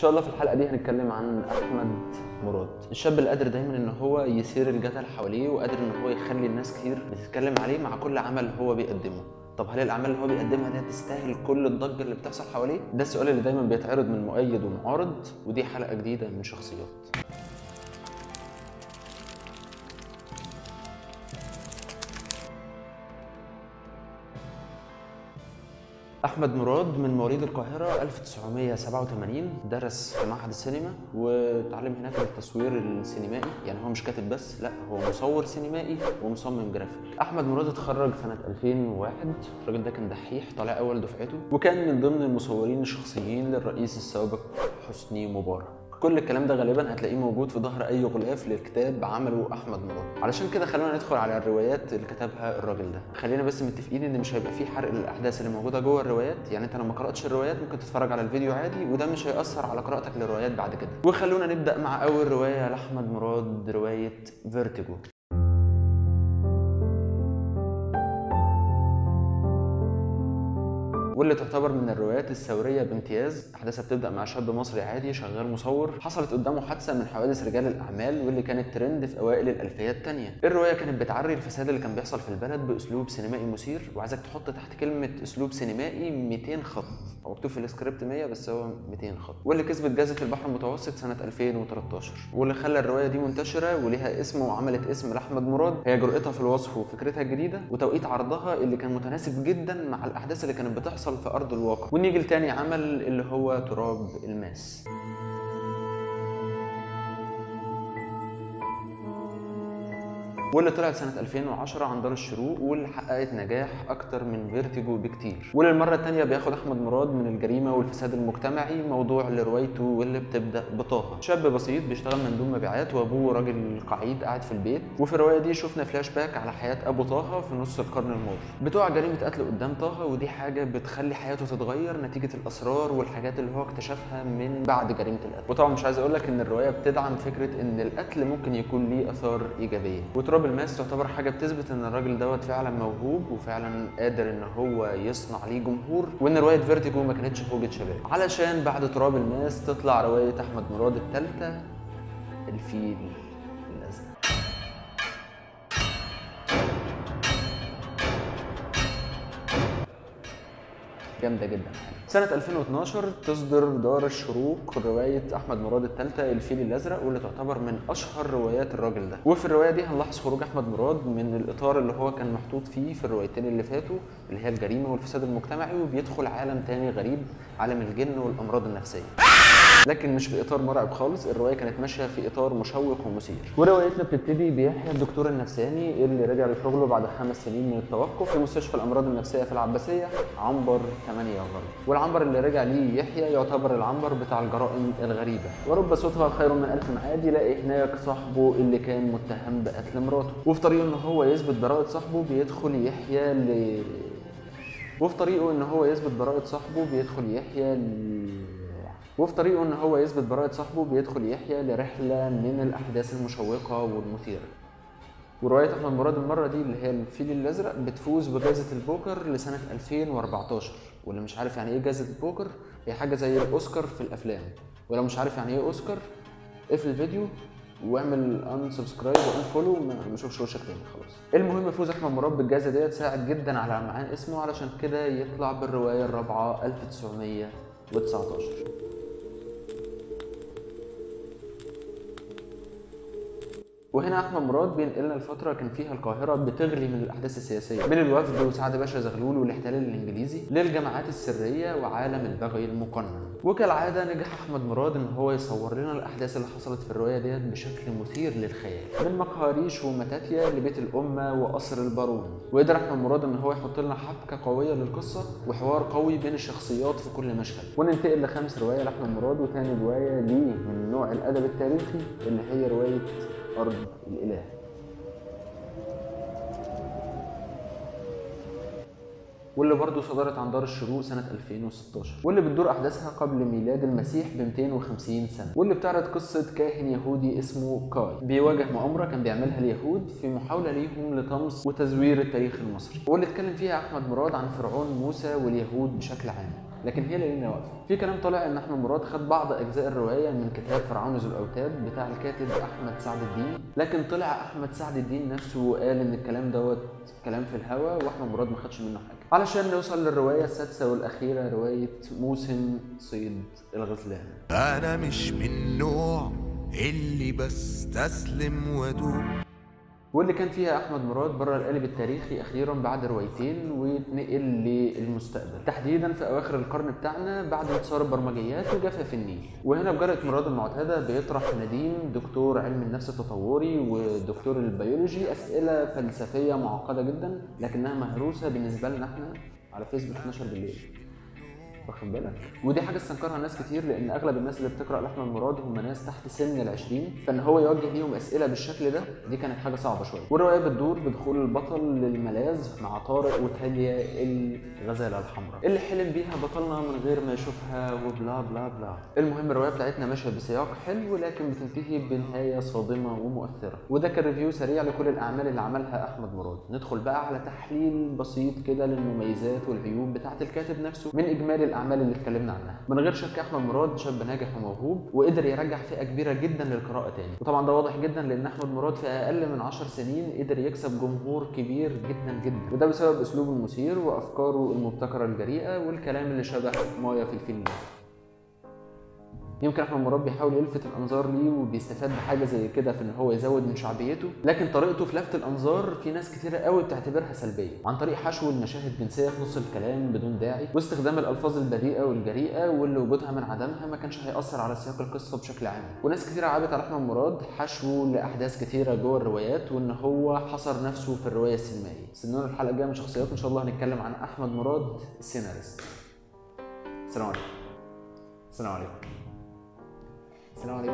شاء الله في الحلقه دي هنتكلم عن احمد مراد الشاب اللي قادر دايما ان هو يثير الجدل حواليه وقادر ان هو يخلي الناس كتير بتتكلم عليه مع كل عمل هو بيقدمه طب هل الاعمال اللي هو بيقدمها دي تستاهل كل الضجه اللي بتحصل حواليه ده السؤال اللي دايما بيتعرض من مؤيد ومعارض ودي حلقه جديده من شخصيات احمد مراد من مواليد القاهره 1987 درس في معهد السينما وتعلم هناك التصوير السينمائي يعني هو مش كاتب بس لا هو مصور سينمائي ومصمم جرافيك احمد مراد اتخرج سنه 2001 الراجل ده كان دحيح طالع اول دفعته وكان من ضمن المصورين الشخصيين للرئيس السابق حسني مبارك كل الكلام ده غالبا هتلاقيه موجود في ظهر اي غلاف للكتاب عمله احمد مراد علشان كده خلونا ندخل على الروايات اللي كتبها الراجل ده خلينا بس متفقين ان مش هيبقى فيه حرق للاحداث اللي موجوده جوه الروايات يعني انت لو ما قراتش الروايات ممكن تتفرج على الفيديو عادي وده مش هياثر على قراءتك للروايات بعد كده وخلونا نبدا مع اول روايه لاحمد مراد روايه فيرتيجو واللي تعتبر من الروايات الثورية بامتياز أحداثها بتبدأ مع شاب مصري عادي شغال مصور حصلت قدامه حادثة من حوادث رجال الأعمال واللي كانت ترند في أوائل الألفيات التانية الرواية كانت بتعري الفساد اللي كان بيحصل في البلد بأسلوب سينمائي مثير وعايزك تحط تحت كلمة أسلوب سينمائي 200 خط هو مكتوب في السكريبت 100 بس هو 200 خط واللي كسبت جائزة البحر المتوسط سنة 2013 واللي خلى الرواية دي منتشرة وليها اسم وعملت اسم لأحمد مراد هي جرأتها في الوصف وفكرتها الجديدة وتوقيت عرضها اللي كان متناسب جدا مع الأحداث اللي كانت بتحصل في أرض الواقع ونيجي لتاني عمل اللي هو تراب الماس واللي طلعت سنة 2010 عن دار الشروق واللي حققت نجاح أكتر من فيرتيجو بكتير وللمرة التانية بياخد أحمد مراد من الجريمة والفساد المجتمعي موضوع لروايته واللي بتبدأ بطه شاب بسيط بيشتغل مندوب مبيعات وأبوه راجل قعيد قاعد في البيت وفي الرواية دي شفنا فلاش باك على حياة أبو طه في نص القرن الماضي بتوع جريمة قتل قدام طه ودي حاجة بتخلي حياته تتغير نتيجة الأسرار والحاجات اللي هو اكتشفها من بعد جريمة القتل وطبعا مش عايز أقول لك إن الرواية بتدعم فكرة إن القتل ممكن يكون ليه آثار إيجابية وتراب تراب الماس تعتبر حاجه بتثبت ان الراجل دوت فعلا موهوب وفعلا قادر ان هو يصنع ليه جمهور وان روايه فيرتيجو ما كانتش فوجة شباب علشان بعد تراب الماس تطلع روايه احمد مراد الثالثه الفيل الازرق جامده جدا سنة 2012 تصدر دار الشروق رواية أحمد مراد الثالثة الفيل الأزرق واللي تعتبر من أشهر روايات الراجل ده وفي الرواية دي هنلاحظ خروج أحمد مراد من الإطار اللي هو كان محطوط فيه في الروايتين اللي فاتوا اللي هي الجريمة والفساد المجتمعي وبيدخل عالم تاني غريب عالم الجن والأمراض النفسية لكن مش في اطار مرعب خالص الروايه كانت ماشيه في اطار مشوق ومثير وروايتنا بتبتدي بيحيى الدكتور النفساني اللي رجع لشغله بعد خمس سنين من التوقف في مستشفى الامراض النفسيه في العباسيه عنبر 8 غرب والعنبر اللي رجع ليه يحيى يعتبر العنبر بتاع الجرائم الغريبه ورب صوتها خير من الف معاد يلاقي هناك صاحبه اللي كان متهم بقتل مراته وفي طريقه ان هو يثبت براءه صاحبه بيدخل يحيى ل وفي طريقه ان هو يثبت براءه صاحبه بيدخل يحيى ل... وفي طريقه ان هو يثبت براءة صاحبه بيدخل يحيى لرحلة من الأحداث المشوقة والمثيرة. ورواية أحمد مراد المرة دي اللي هي الفيل الأزرق بتفوز بجائزة البوكر لسنة 2014 واللي مش عارف يعني إيه جائزة البوكر هي حاجة زي الأوسكار في الأفلام ولو مش عارف يعني إيه أوسكار اقفل الفيديو واعمل ان سبسكرايب وان فولو ما نشوفش وشك تاني خلاص المهم فوز احمد مراد بالجائزه ديت ساعد جدا على لمعان اسمه علشان كده يطلع بالروايه الرابعه 1919 وهنا احمد مراد بينقلنا لفتره كان فيها القاهره بتغلي من الاحداث السياسيه من الوفد وسعد باشا زغلول والاحتلال الانجليزي للجماعات السريه وعالم البغي المقنن وكالعاده نجح احمد مراد ان هو يصور لنا الاحداث اللي حصلت في الروايه ديت بشكل مثير للخيال من مقهاريش ومتاتيا لبيت الامه وقصر البارون وقدر احمد مراد ان هو يحط لنا حبكه قويه للقصه وحوار قوي بين الشخصيات في كل مشهد وننتقل لخامس روايه لاحمد مراد وثاني روايه ليه من نوع الادب التاريخي اللي هي روايه أرض الإله واللي برضه صدرت عن دار الشروق سنة 2016 واللي بتدور أحداثها قبل ميلاد المسيح ب 250 سنة واللي بتعرض قصة كاهن يهودي اسمه كاي بيواجه مؤامرة كان بيعملها اليهود في محاولة ليهم لطمس وتزوير التاريخ المصري واللي اتكلم فيها أحمد مراد عن فرعون موسى واليهود بشكل عام لكن هي ليلنا واقفه في كلام طالع ان احمد مراد خد بعض اجزاء الروايه من كتاب فرعون ذو الاوتاد بتاع الكاتب احمد سعد الدين لكن طلع احمد سعد الدين نفسه وقال ان الكلام دوت كلام في الهوا واحمد مراد ما خدش منه حاجه علشان نوصل للروايه السادسه والاخيره روايه موسم صيد الغزلان انا مش من النوع اللي بستسلم وادوب واللي كان فيها احمد مراد بره القالب التاريخي اخيرا بعد روايتين واتنقل للمستقبل تحديدا في اواخر القرن بتاعنا بعد انتصار البرمجيات وجفاف النيل وهنا بجرأة مراد المعتاده بيطرح نديم دكتور علم النفس التطوري ودكتور البيولوجي اسئله فلسفيه معقده جدا لكنها مهروسه بالنسبه لنا احنا على فيسبوك 12 بالليل واخد بالك ودي حاجه استنكرها ناس كتير لان اغلب الناس اللي بتقرا لاحمد مراد هم ناس تحت سن ال 20 فان هو يوجه ليهم اسئله بالشكل ده دي كانت حاجه صعبه شويه والروايه بتدور بدخول البطل للملاذ مع طارق وتاليا الغزاله الحمراء اللي حلم بيها بطلنا من غير ما يشوفها وبلا بلا بلا المهم الروايه بتاعتنا ماشيه بسياق حلو لكن بتنتهي بنهايه صادمه ومؤثره وده كان ريفيو سريع لكل الاعمال اللي عملها احمد مراد ندخل بقى على تحليل بسيط كده للمميزات والعيوب بتاعه الكاتب نفسه من اجمالي الاعمال اللي اتكلمنا عنها من غير شك احمد مراد شاب ناجح وموهوب وقدر يرجع فئه كبيره جدا للقراءه تاني وطبعا ده واضح جدا لان احمد مراد في اقل من 10 سنين قدر يكسب جمهور كبير جدا جدا وده بسبب اسلوبه المثير وافكاره المبتكره الجريئه والكلام اللي شبه مايا في الفيلم ده يمكن احمد مراد بيحاول يلفت الانظار ليه وبيستفاد بحاجه زي كده في ان هو يزود من شعبيته لكن طريقته في لفت الانظار في ناس كتيره قوي بتعتبرها سلبيه عن طريق حشو المشاهد جنسيه في نص الكلام بدون داعي واستخدام الالفاظ البذيئه والجريئه واللي وجودها من عدمها ما كانش هياثر على سياق القصه بشكل عام وناس كتيره عابت على احمد مراد حشو لاحداث كتيره جوه الروايات وان هو حصر نفسه في الروايه السينمائيه استنونا الحلقه الجايه من شخصيات ان شاء الله هنتكلم عن احمد مراد السيناريست السلام عليكم السلام عليكم السلام عليكم